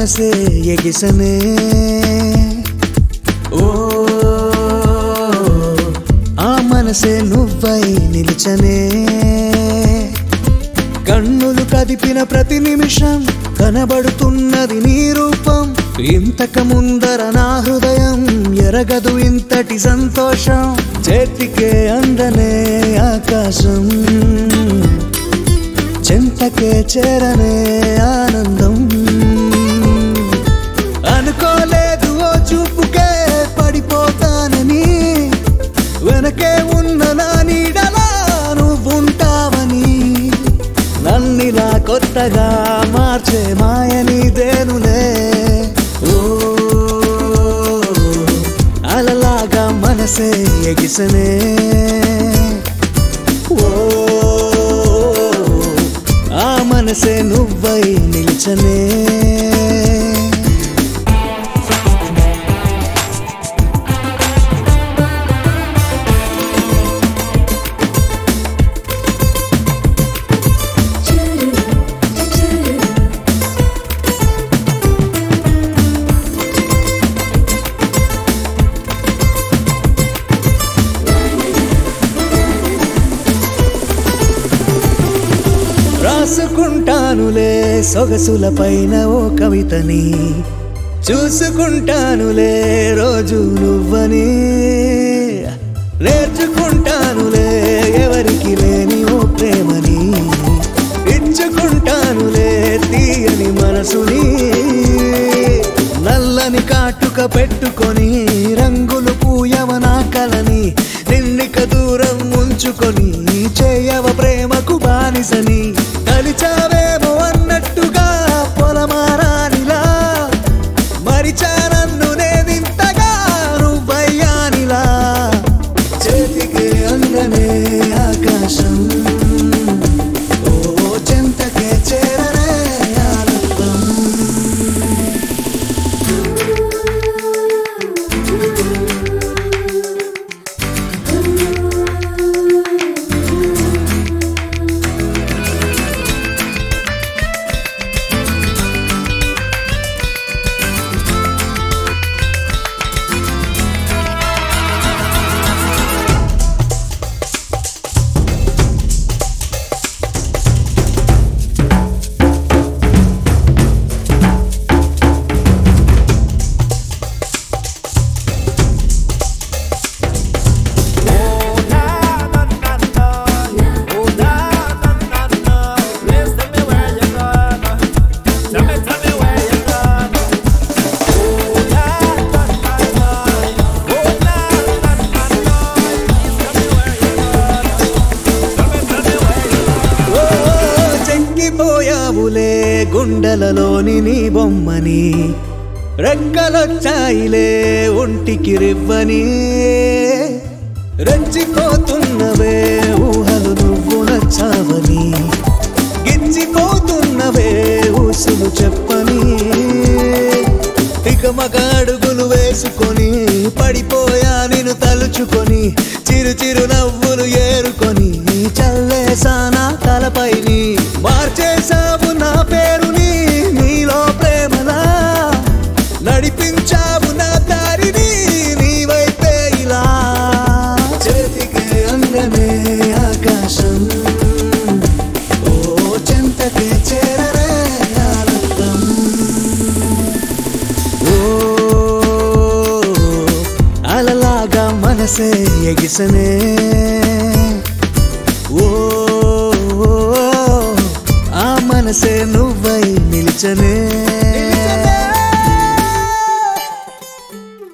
మనసే ఎగిసనే ఓ ఆ మనసే నువ్వై నిలిచనే కన్నులు కదిపిన ప్రతి నిమిషం కనబడుతున్నది నీ రూపం ఇంతక ముందర నా హృదయం ఎరగదు ఇంతటి సంతోషం చేతికే అందనే ఆకాశం చెంతకే చేరనే ఆనందం అనుకోలేదు ఓ చూపుకే పడిపోతానని వెనకే ఉన్న నా నీడలా నువ్వుంటావని నన్నిలా కొత్తగా మార్చే మాయని దేనులే ఓ అలలాగా మనసే ఎగిసనే ఓ ఆ మనసే నువ్వై నిలిచనే రాసుకుంటానులే సొగసుల పైన ఓ కవితని చూసుకుంటానులే రోజు నువ్వని నేర్చుకుంటానులే ఎవరికి లేని ఓ ప్రేమని ఇచ్చుకుంటానులే తీయని మనసుని నల్లని కాటుక పెట్టుకొని రంగులు పూయవ నా కలని నిన్నిక దూరం ఉంచుకొని చేయవ ప్రేమకు బానిసని కలిచావేమో అన్నట్టుగా పొలమారానిలా మరిచా నన్ను నేనింతగా నువ్వయ్యానిలా చేతికి అందనే ఆకాశం ఓ చెంతకే చేరనే ఆనందం ఓ చెక్కిపోయావులే గుండెలలోని నీ బొమ్మని రెక్కలొచ్చాయిలే ఒంటికి రివ్వని రెచ్చిపోతున్నవే ఊహలు నువ్వు నచ్చావని గిచ్చిపోతున్నవే ఊసులు చెప్పని ఇక మగ అడుగులు వేసుకొని పడిపోయా నిన్ను తలుచుకొని చిరు చిరు నవ్వులు ఏరుకొని చల్లేసానా తలపైని మార్చేసావు నా పేరుని నీలో ప్రేమలా నడిపించావు నా దారిని నీ వైపే ఇలా చేతికి అందనే ఆకాశం ఓ చెంతకే చేరరే ఆనందం ఓ అలలాగా మనసే ఎగిసనే ఓ ఆ మనసే నువ్వై నిలిచనే